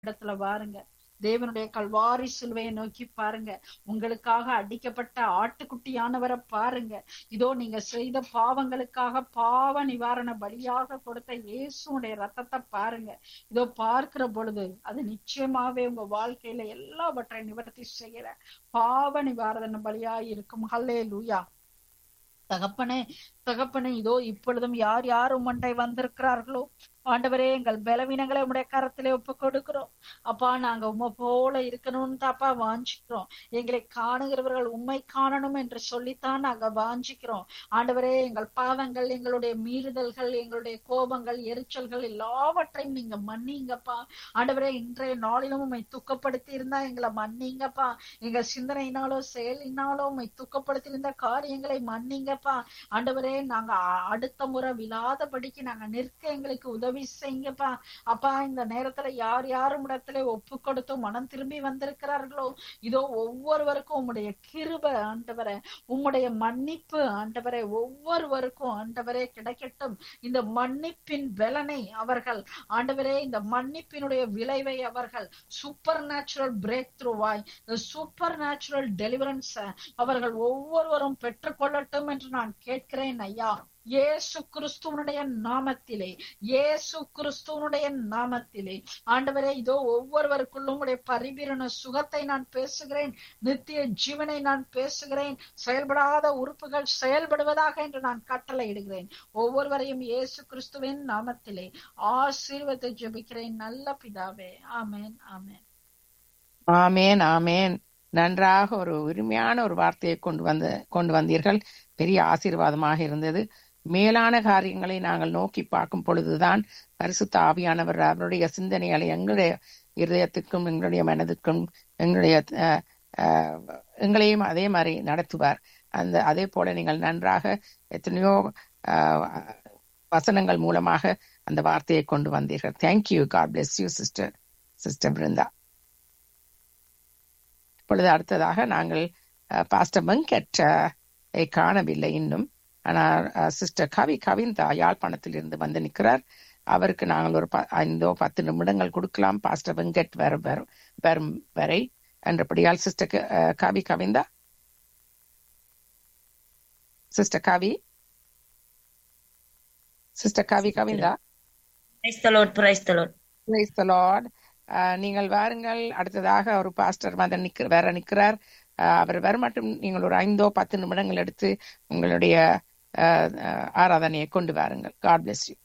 இடத்துல பாருங்க தேவனுடைய கல்வாரி சிலுவையை நோக்கி பாருங்க உங்களுக்காக அடிக்கப்பட்ட ஆட்டுக்குட்டியானவரை பாருங்க இதோ நீங்க செய்த பாவங்களுக்காக பாவ நிவாரண பலியாக கொடுத்த இயேசுடைய ரத்தத்தை பாருங்க இதோ பார்க்கிற பொழுது அது நிச்சயமாவே உங்க வாழ்க்கையில எல்லாவற்றை நிவர்த்தி செய்யற பாவ நிவாரண பலியா இருக்கும் ஹல்லே லூயா தகப்பனே தகப்பனே இதோ இப்பொழுதும் யார் யார் உமண்டை வந்திருக்கிறார்களோ ஆண்டவரே எங்கள் பலவீனங்களை உடைய கரத்திலே ஒப்பு கொடுக்கிறோம் அப்பா நாங்க உண்மை போல இருக்கணும்னு தாப்பா வாஞ்சிக்கிறோம் எங்களை காணுகிறவர்கள் உண்மை காணணும் என்று சொல்லித்தான் நாங்க வாஞ்சிக்கிறோம் ஆண்டவரே எங்கள் பாவங்கள் எங்களுடைய மீறுதல்கள் எங்களுடைய கோபங்கள் எரிச்சல்கள் எல்லாவற்றையும் நீங்க மன்னிங்கப்பா ஆண்டவரே இன்றைய நாளிலும் உண்மை துக்கப்படுத்தி இருந்தா எங்களை மன்னிங்கப்பா எங்க சிந்தனையினாலோ செயலினாலோ உண்மை துக்கப்படுத்தி இருந்த காரியங்களை மன்னிங்கப்பா ஆண்டவரே நாங்க அடுத்த முறை விழாதபடிக்கு நாங்க நிற்க எங்களுக்கு உதவி உதவி செய்யுங்கப்பா அப்பா இந்த நேரத்துல யார் யாரும் இடத்துல ஒப்பு கொடுத்து மனம் திரும்பி வந்திருக்கிறார்களோ இதோ ஒவ்வொருவருக்கும் உம்முடைய கிருப ஆண்டவரை உம்முடைய மன்னிப்பு ஆண்டவரை ஒவ்வொருவருக்கும் ஆண்டவரே கிடைக்கட்டும் இந்த மன்னிப்பின் பலனை அவர்கள் ஆண்டவரே இந்த மன்னிப்பினுடைய விளைவை அவர்கள் சூப்பர் நேச்சுரல் பிரேக் த்ரூவாய் சூப்பர் நேச்சுரல் டெலிவரன்ஸ் அவர்கள் ஒவ்வொருவரும் பெற்றுக்கொள்ளட்டும் என்று நான் கேட்கிறேன் ஐயா இயேசு கிறிஸ்துவனுடைய நாமத்திலே இயேசு கிறிஸ்துவனுடைய நாமத்திலே ஆண்டவரே இதோ ஒவ்வொருவருக்குள்ளும் உடைய பரிபீரண சுகத்தை நான் பேசுகிறேன் நித்திய ஜீவனை நான் பேசுகிறேன் செயல்படாத உறுப்புகள் செயல்படுவதாக என்று நான் கட்டளை இடுகிறேன் ஒவ்வொருவரையும் இயேசு கிறிஸ்துவின் நாமத்திலே ஆசீர்வத்தை ஜெபிக்கிறேன் நல்ல பிதாவே ஆமேன் ஆமேன் ஆமேன் ஆமேன் நன்றாக ஒரு உரிமையான ஒரு வார்த்தையை கொண்டு வந்து கொண்டு வந்தீர்கள் பெரிய ஆசீர்வாதமாக இருந்தது மேலான காரியங்களை நாங்கள் நோக்கி பார்க்கும் பொழுதுதான் பரிசுத்த ஆவியானவர் அவருடைய சிந்தனைகளை எங்களுடைய இருதயத்துக்கும் எங்களுடைய மனதுக்கும் எங்களுடைய எங்களையும் அதே மாதிரி நடத்துவார் அந்த அதே போல நீங்கள் நன்றாக எத்தனையோ வசனங்கள் மூலமாக அந்த வார்த்தையை கொண்டு வந்தீர்கள் thank you God bless you sister sister Brinda இப்பொழுது அடுத்ததாக நாங்கள் பாஸ்டர் வெங்கட் காணவில்லை இன்னும் ஆனால் சிஸ்டர் கவி கவிந்தா யாழ்ப்பாணத்தில் இருந்து வந்து நிற்கிறார் அவருக்கு நாங்கள் ஒரு ஐந்தோ பத்து நிமிடங்கள் கொடுக்கலாம் பாஸ்டர் வெங்கட் வரும் வரும் வரும் வரை என்றபடியால் sister Kavi Kavinda sister Kavi sister Kavi Kavinda நீங்கள் வாருங்கள் அடுத்ததாக ஒரு பாஸ்டர் மதன் நிக்க வேற நிற்கிறார் அவர் வர மட்டும் நீங்கள் ஒரு ஐந்தோ பத்து நிமிடங்கள் எடுத்து உங்களுடைய ஆராதனையை கொண்டு வாருங்கள் காட் பிளஸ் யூ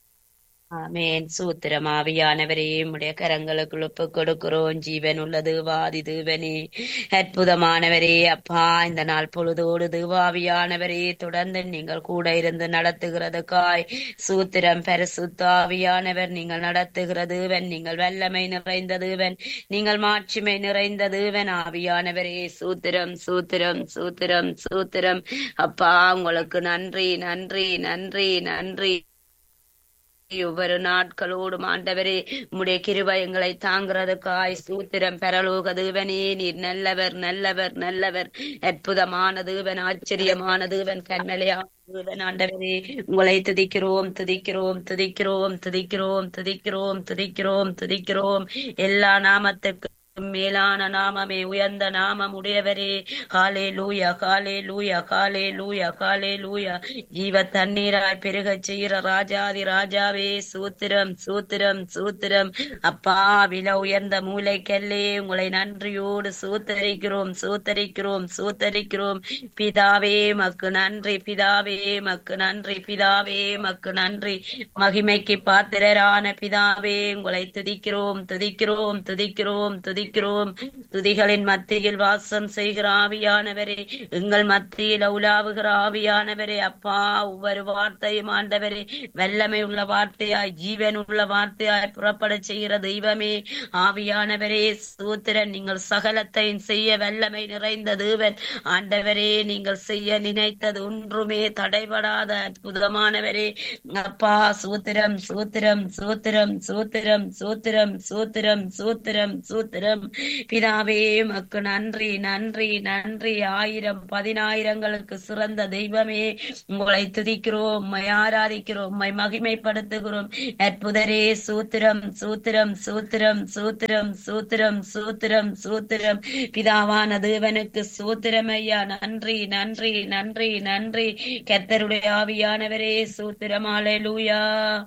ஆமேன் சூத்திரம் ஆவியானவரே உடைய கரங்களுக்குள் ஒப்பு கொடுக்கிறோம் ஜீவன் உள்ளது வாதி தேவனே அற்புதமானவரே அப்பா இந்த நாள் பொழுதோடு தேவாவியானவரே தொடர்ந்து நீங்கள் கூட இருந்து நடத்துகிறதுக்காய் சூத்திரம் பரிசுத்தாவியானவர் நீங்கள் நடத்துகிற தேவன் நீங்கள் வல்லமை நிறைந்த தேவன் நீங்கள் மாட்சிமை நிறைந்த தேவன் ஆவியானவரே சூத்திரம் சூத்திரம் சூத்திரம் சூத்திரம் அப்பா உங்களுக்கு நன்றி நன்றி நன்றி நன்றி ஒவ்வொரு நாட்களோடும் ஆண்டவரே உம்முடைய கிருபை எங்களை தாங்கிறதுக்காய் சூத்திரம் பெறலோக தேவனே நீர் நல்லவர் நல்லவர் நல்லவர் அற்புதமான தேவன் ஆச்சரியமான தேவன் கண்மலையா தேவன் ஆண்டவரே உங்களை துதிக்கிறோம் துதிக்கிறோம் துதிக்கிறோம் துதிக்கிறோம் துதிக்கிறோம் துதிக்கிறோம் துதிக்கிறோம் எல்லா நாமத்துக்கு மேலான நாமமே உயர்ந்த நாமம் உடையவரே காலே லூயா காலே லூயா காலே லூயா காலே லூயா ஜீவ தண்ணீராய் பெருக செய்கிற ராஜாதி ராஜாவே சூத்திரம் சூத்திரம் சூத்திரம் அப்பா வில உயர்ந்த மூளைக்கல்லே உங்களை நன்றியோடு சூத்தரிக்கிறோம் சூத்தரிக்கிறோம் சூத்தரிக்கிறோம் பிதாவே மக்கு நன்றி பிதாவே மக்கு நன்றி பிதாவே மக்கு நன்றி மகிமைக்கு பாத்திரரான பிதாவே உங்களை துதிக்கிறோம் துதிக்கிறோம் துதிக்கிறோம் துதி துதிக்கிறோம் துதிகளின் மத்தியில் வாசம் செய்கிற ஆவியானவரே எங்கள் மத்தியில் உலாவுகிற ஆவியானவரே அப்பா ஒவ்வொரு வார்த்தையும் ஆண்டவரே வல்லமை உள்ள வார்த்தையாய் ஜீவன் உள்ள வார்த்தையாய் புறப்பட செய்கிற தெய்வமே ஆவியானவரே சூத்திரன் நீங்கள் சகலத்தையும் செய்ய வல்லமை நிறைந்த தேவன் ஆண்டவரே நீங்கள் செய்ய நினைத்தது ஒன்றுமே தடைபடாத அற்புதமானவரே அப்பா சூத்திரம் சூத்திரம் சூத்திரம் சூத்திரம் சூத்திரம் சூத்திரம் சூத்திரம் சூத்திரம் ஸ்தோத்திரம் பிதாவே மக்கு நன்றி நன்றி நன்றி ஆயிரம் பதினாயிரங்களுக்கு சிறந்த தெய்வமே உங்களை துதிக்கிறோம் உம்மை ஆராதிக்கிறோம் உம்மை மகிமைப்படுத்துகிறோம் அற்புதரே சூத்திரம் சூத்திரம் சூத்திரம் சூத்திரம் சூத்திரம் சூத்திரம் சூத்திரம் பிதாவான தேவனுக்கு சூத்திரம் ஐயா நன்றி நன்றி நன்றி நன்றி கர்த்தருடைய ஆவியானவரே சூத்திரம் அலையலூயா